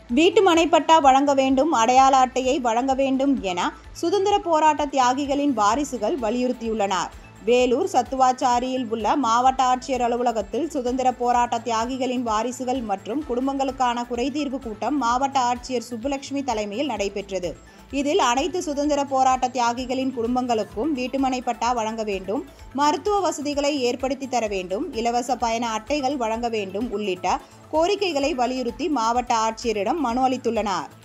வீட்டு மனைப்பட்டா வழங்க வேண்டும் அடையாள அட்டையை வழங்க வேண்டும் என சுதந்திர போராட்ட தியாகிகளின் வாரிசுகள் வலியுறுத்தியுள்ளனர் வேலூர் சத்துவாச்சாரியில் உள்ள மாவட்ட ஆட்சியர் அலுவலகத்தில் சுதந்திர போராட்ட தியாகிகளின் வாரிசுகள் மற்றும் குடும்பங்களுக்கான குறைதீர்வு கூட்டம் மாவட்ட ஆட்சியர் சுப்புலட்சுமி தலைமையில் நடைபெற்றது இதில் அனைத்து சுதந்திர போராட்ட தியாகிகளின் குடும்பங்களுக்கும் வீட்டுமனை பட்டா வழங்க வேண்டும் மருத்துவ வசதிகளை ஏற்படுத்தி தர வேண்டும் இலவச பயண அட்டைகள் வழங்க வேண்டும் உள்ளிட்ட கோரிக்கைகளை வலியுறுத்தி மாவட்ட ஆட்சியரிடம் மனு அளித்துள்ளனர்